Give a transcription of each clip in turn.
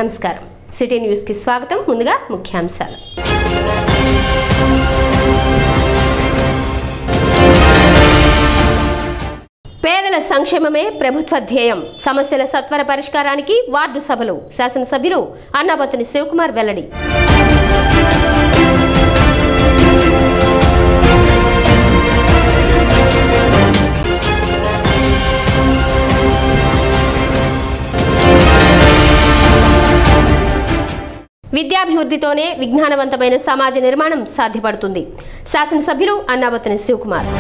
నమస్కారం సిటీ న్యూస్కి స్వాగతం ముందుగా ముఖ్యాంశాలు పేదల సంక్షేమమే ప్రభుత్వ ధ్యేయం సమస్యల సత్వర పరిష్కారానికి వార్డు సభలు శాసనసభ్యులు అన్నాబతుని శివకుమార్ వెల్లడి విద్యాభివృద్ధితోనే విజ్ఞానవంతమైన సమాజ నిర్మాణం సాధ్యపడుతుంది శాసనసభ్యులు అన్నాబతుని శివకుమార్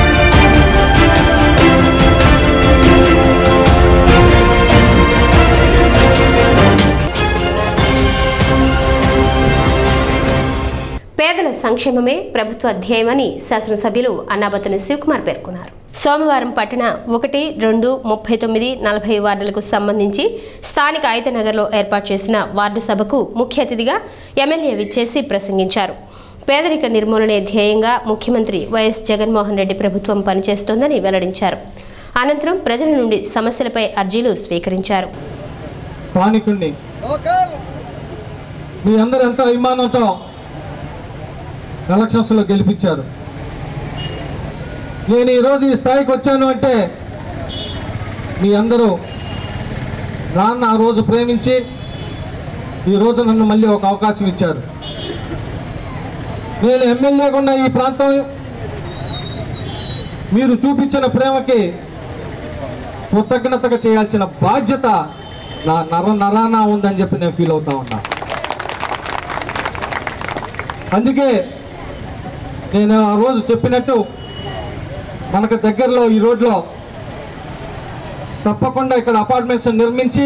పేదల సంక్షేమమే ప్రభుత్వ ధ్యేయమని శాసనసభ్యులు అన్నాబతుని శివకుమార్ పేర్కొన్నారు సోమవారం పట్టణ ఒకటి రెండు ముప్పై తొమ్మిది నలభై వార్డులకు సంబంధించి స్థానిక ఐతనగర్లో ఏర్పాటు చేసిన వార్డు సభకు ముఖ్య అతిథిగా ఎమ్మెల్యే విచ్చేసి ప్రసంగించారు పేదరిక నిర్మూలనే ధ్యేయంగా ముఖ్యమంత్రి వైఎస్ జగన్మోహన్ రెడ్డి ప్రభుత్వం పనిచేస్తోందని వెల్లడించారు అనంతరం ప్రజల నుండి సమస్యలపై అర్జీలు స్వీకరించారు స్థానికుణ్ణి మీ అందరూ ఎంతో అభిమానంతో ఎలక్షన్స్లో గెలిపించారు నేను ఈరోజు ఈ స్థాయికి వచ్చాను అంటే మీ అందరూ నాన్న ఆ రోజు ప్రేమించి ఈరోజు నన్ను మళ్ళీ ఒక అవకాశం ఇచ్చారు నేను ఎమ్మెల్యేగా ఉన్న ఈ ప్రాంతం మీరు చూపించిన ప్రేమకి కృతజ్ఞతగా చేయాల్సిన బాధ్యత నా నర నరానా ఉందని చెప్పి నేను ఫీల్ అవుతా ఉన్నా అందుకే నేను ఆ రోజు చెప్పినట్టు మనకు దగ్గరలో ఈ రోడ్లో తప్పకుండా ఇక్కడ అపార్ట్మెంట్స్ నిర్మించి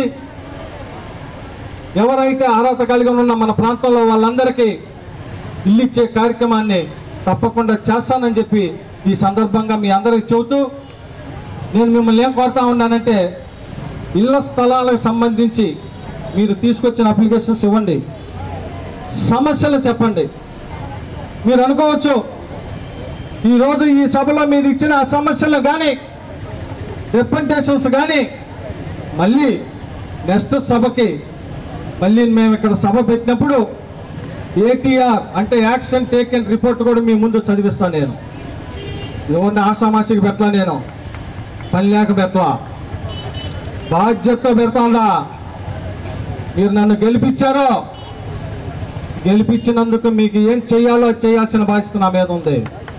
ఎవరైతే అర్హత కలిగి ఉన్న మన ప్రాంతంలో వాళ్ళందరికీ ఇల్లు ఇచ్చే కార్యక్రమాన్ని తప్పకుండా చేస్తానని చెప్పి ఈ సందర్భంగా మీ అందరికి చెబుతూ నేను మిమ్మల్ని ఏం కోరుతా ఉన్నానంటే ఇళ్ల స్థలాలకు సంబంధించి మీరు తీసుకొచ్చిన అప్లికేషన్స్ ఇవ్వండి సమస్యలు చెప్పండి మీరు అనుకోవచ్చు ఈరోజు ఈ సభలో మీరు ఇచ్చిన ఆ సమస్యలు కానీ రిప్రజెంటేషన్స్ కానీ మళ్ళీ నెక్స్ట్ సభకి మళ్ళీ మేము ఇక్కడ సభ పెట్టినప్పుడు ఏటీఆర్ అంటే యాక్షన్ టేకెన్ రిపోర్ట్ కూడా మీ ముందు చదివిస్తాను నేను ఎవరిని ఆషామాషికి పెట్టలా నేను పని లేక పెట్టలా బాధ్యతతో పెడతాండా మీరు నన్ను గెలిపించారో గెలిపించినందుకు మీకు ఏం చేయాలో అది చేయాల్సిన బాధ్యత నా మీద ఉంది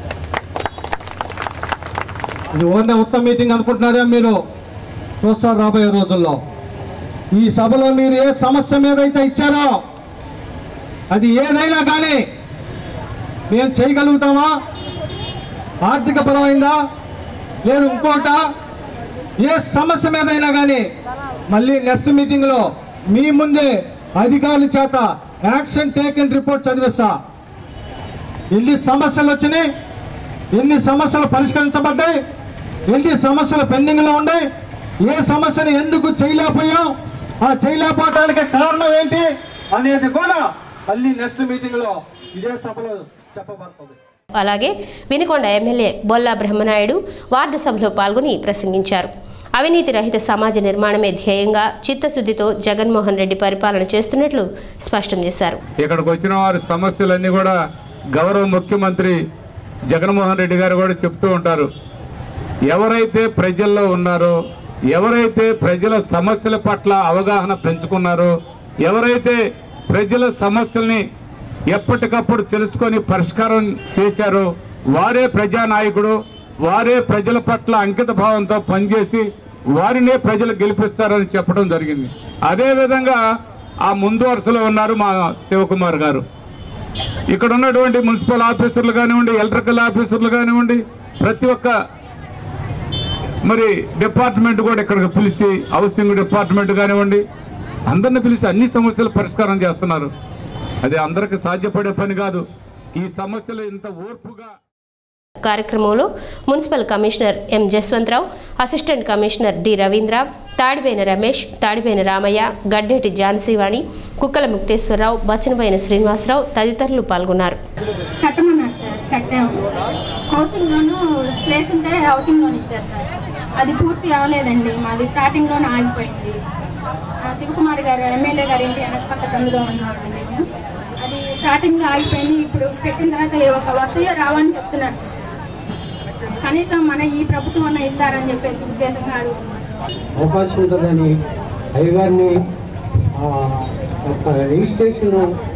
ఇది ఓన్లీ ఉత్తమ మీటింగ్ అనుకుంటున్నారా మీరు చూస్తారు రాబోయే రోజుల్లో ఈ సభలో మీరు ఏ సమస్య మీద అయితే ఇచ్చారో అది ఏదైనా కానీ మేము చేయగలుగుతామా ఆర్థిక పరమైందా లేదు ఇంకోట ఏ సమస్య మీదైనా కానీ మళ్ళీ నెక్స్ట్ మీటింగ్లో మీ ముందే అధికారుల చేత యాక్షన్ టేకెన్ రిపోర్ట్ చదివిస్తా ఎన్ని సమస్యలు వచ్చినాయి ఎన్ని సమస్యలు పరిష్కరించబడ్డాయి ఎన్ని సమస్యలు పెండింగ్లో ఉన్నాయి ఏ సమస్యను ఎందుకు చేయలేకపోయాం ఆ చేయలేకపోవడానికి కారణం ఏంటి అనేది కూడా మళ్ళీ నెక్స్ట్ మీటింగ్లో ఇదే సభలో చెప్పబడుతుంది అలాగే వినుకొండ ఎమ్మెల్యే బొల్లా బ్రహ్మనాయుడు వార్డు సభలో పాల్గొని ప్రసంగించారు అవినీతి రహిత సమాజ నిర్మాణమే ధ్యేయంగా చిత్తశుద్ధితో జగన్మోహన్ రెడ్డి పరిపాలన చేస్తున్నట్లు స్పష్టం చేశారు ఇక్కడికి వచ్చిన వారి సమస్యలన్నీ కూడా గౌరవ ముఖ్యమంత్రి జగన్మోహన్ రెడ్డి గారు కూడా చెప్తూ ఉంటారు ఎవరైతే ప్రజల్లో ఉన్నారో ఎవరైతే ప్రజల సమస్యల పట్ల అవగాహన పెంచుకున్నారో ఎవరైతే ప్రజల సమస్యల్ని ఎప్పటికప్పుడు తెలుసుకొని పరిష్కారం చేశారో వారే ప్రజానాయకుడు వారే ప్రజల పట్ల అంకిత భావంతో పనిచేసి వారినే ప్రజలు గెలిపిస్తారని చెప్పడం జరిగింది అదేవిధంగా ఆ ముందు వరుసలో ఉన్నారు మా శివకుమార్ గారు ఇక్కడ ఉన్నటువంటి మున్సిపల్ ఆఫీసర్లు కానివ్వండి ఎలక్ట్రికల్ ఆఫీసర్లు కానివ్వండి ప్రతి ఒక్క మరి డిపార్ట్మెంట్ కూడా ఇక్కడికి పిలిచి హౌసింగ్ డిపార్ట్మెంట్ కానివ్వండి అందరిని పిలిచి అన్ని సమస్యలు పరిష్కారం చేస్తున్నారు అది అందరికి సాధ్యపడే పని కాదు ఈ సమస్యలు ఇంత ఓర్పుగా కార్యక్రమంలో municipal commissioner M Jaswantharao assistant commissioner D Ravindra Tadipoyina Ramesh Tadipoyina Ramaiah Gaddeti Jhansivani Kukkala Mukteswararao Bachanapoyina Srinivasarao తదితరులు పాల్గొన్నారు కట్టమన్నారు సార్ కట్టాము హౌసింగ్ లోను ప్లేస్ ఉంటే హౌసింగ్ లోన్ ఇచ్చారు సార్ అది పూర్తి అవ్వలేదండి మాది స్టార్టింగ్ లోనే ఆగిపోయింది ఆ శివకుమార్ గారు ఎమ్మెల్యే గారి ఇంటి వెనక పక్క సందులో ఉన్నామండి మేము అది స్టార్టింగ్ లో ఆగిపోయింది ఇప్పుడు పెట్టిన తర్వాత ఒక వస్తాయో రావని చెప్తున్నారు సార్. కనీసం మన ఈ ప్రభుత్వం అన్న ఇస్తారని చెప్పేసి ఉద్దేశంగా అడుగుతున్నాం అవకాశం ఉంటుందని అయ్యగారిని ఆ యొక్క రిజిస్ట్రేషన్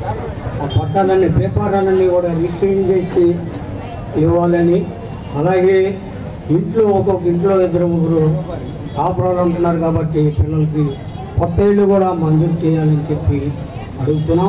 ఆ పట్టాలన్నీ పేపర్లన్నీ కూడా రిజిస్ట్రేషన్ చేసి ఇవ్వాలని అలాగే ఇంట్లో ఒక్కొక్క ఇంట్లో ఇద్దరు ముగ్గురు కాపురాలు ఉంటున్నారు కాబట్టి పిల్లలకి కొత్త ఇళ్ళు కూడా మంజూరు చేయాలని చెప్పి అడుగుతున్నాం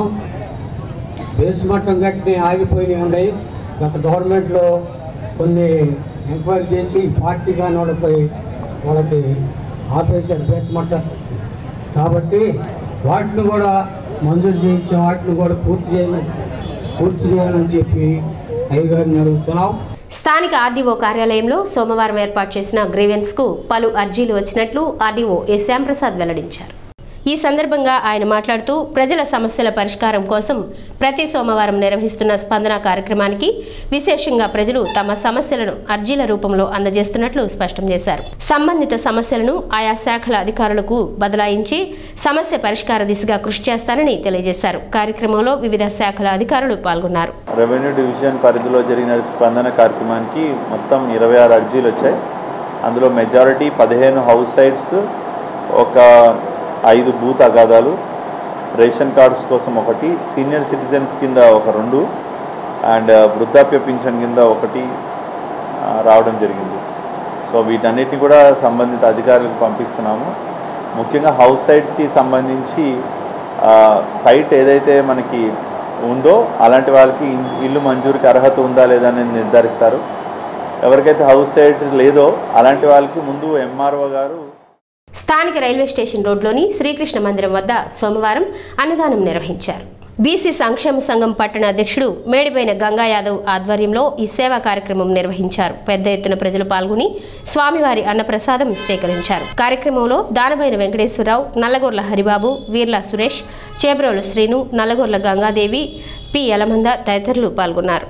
బేస్ మట్టం కట్టి ఆగిపోయినవి ఉన్నాయి గత గవర్నమెంట్లో కొన్ని ఎంక్వైరీ చేసి పార్టీ కాని వాళ్ళపై వాళ్ళకి ఆపేశారు బేస్ మట్టం కాబట్టి వాటిని కూడా మంజూరు చేయించే వాటిని కూడా పూర్తి చేయాలని పూర్తి చేయాలని చెప్పి అయ్యగారిని అడుగుతున్నాం స్థానిక ఆర్డీఓ కార్యాలయంలో సోమవారం ఏర్పాటు చేసిన గ్రీవెన్స్ కు పలు అర్జీలు వచ్చినట్లు ఆర్డీఓ ఎస్ శ్యాంప్రసాద్ వెల్లడించారు ఈ సందర్భంగా ఆయన మాట్లాడుతూ ప్రజల సమస్యల పరిష్కారం కోసం ప్రతి సోమవారం నిర్వహిస్తున్న స్పందన కార్యక్రమానికి విశేషంగా ప్రజలు తమ సమస్యలను అర్జీల రూపంలో అందజేస్తున్నట్లు స్పష్టం చేశారు సంబంధిత సమస్యలను ఆయా శాఖల అధికారులకు బదలాయించి సమస్య పరిష్కార దిశగా కృషి చేస్తానని తెలియజేశారు కార్యక్రమంలో వివిధ శాఖల అధికారులు పాల్గొన్నారు రెవెన్యూ డివిజన్ పరిధిలో జరిగిన స్పందన కార్యక్రమానికి మొత్తం ఇరవై ఆరు అర్జీలు వచ్చాయి అందులో మెజారిటీ పదిహేను హౌస్ సైట్స్ ఒక ఐదు బూత్ అగాధాలు రేషన్ కార్డ్స్ కోసం ఒకటి సీనియర్ సిటిజన్స్ కింద ఒక రెండు అండ్ వృద్ధాప్య పింఛన్ కింద ఒకటి ఆ, రావడం జరిగింది సో వీటన్నిటిని కూడా సంబంధిత అధికారులకు పంపిస్తున్నాము ముఖ్యంగా హౌస్ సైట్స్కి సంబంధించి ఆ, సైట్ ఏదైతే మనకి ఉందో అలాంటి వాళ్ళకి ఇన్- ఇల్లు మంజూరుకి అర్హత ఉందా లేదా అనేది నిర్ధారిస్తారు ఎవరికైతే హౌస్ సైట్ లేదో అలాంటి వాళ్ళకి ముందు ఎంఆర్ఓ గారు స్థానిక రైల్వే స్టేషన్ రోడ్లోని శ్రీకృష్ణ మందిరం వద్ద సోమవారం అన్నదానం నిర్వహించారు బీసీ సంక్షేమ సంఘం పట్టణ అధ్యక్షుడు మేడిపోయిన గంగా యాదవ్ ఆధ్వర్యంలో ఈ సేవా కార్యక్రమం నిర్వహించారు పెద్ద ఎత్తున ప్రజలు పాల్గొని స్వామివారి అన్నప్రసాదం స్వీకరించారు కార్యక్రమంలో దానబైన వెంకటేశ్వరరావు నల్లగొర్ల హరిబాబు వీర్ల సురేష్ చేబ్రోలు శ్రీను నల్లగొర్ల గంగాదేవి పి యలమంద తదితరులు పాల్గొన్నారు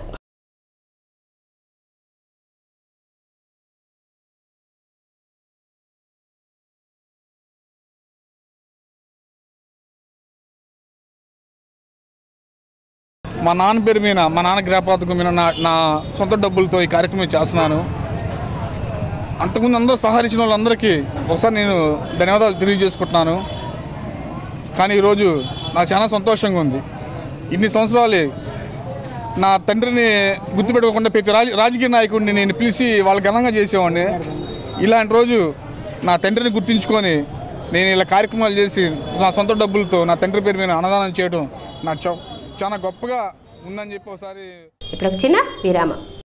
మా నాన్న పేరు మీద మా నాన్న జ్ఞాపకం మీద నా నా సొంత డబ్బులతో ఈ కార్యక్రమం చేస్తున్నాను అంతకుముందు అందరూ సహకరించిన వాళ్ళందరికీ ఒకసారి నేను ధన్యవాదాలు తెలియజేసుకుంటున్నాను కానీ ఈరోజు నాకు చాలా సంతోషంగా ఉంది ఇన్ని సంవత్సరాలు నా తండ్రిని గుర్తుపెట్టుకోకుండా ప్రతి రాజ రాజకీయ నాయకుడిని నేను పిలిచి వాళ్ళ ఘనంగా చేసేవాడిని ఇలాంటి రోజు నా తండ్రిని గుర్తించుకొని నేను ఇలా కార్యక్రమాలు చేసి నా సొంత డబ్బులతో నా తండ్రి పేరు మీద అన్నదానం చేయడం నాకు చా- చాలా గొప్పగా ఉందని చెప్పి ఒకసారి ఇప్పుడు ఒక చిన్న విరామం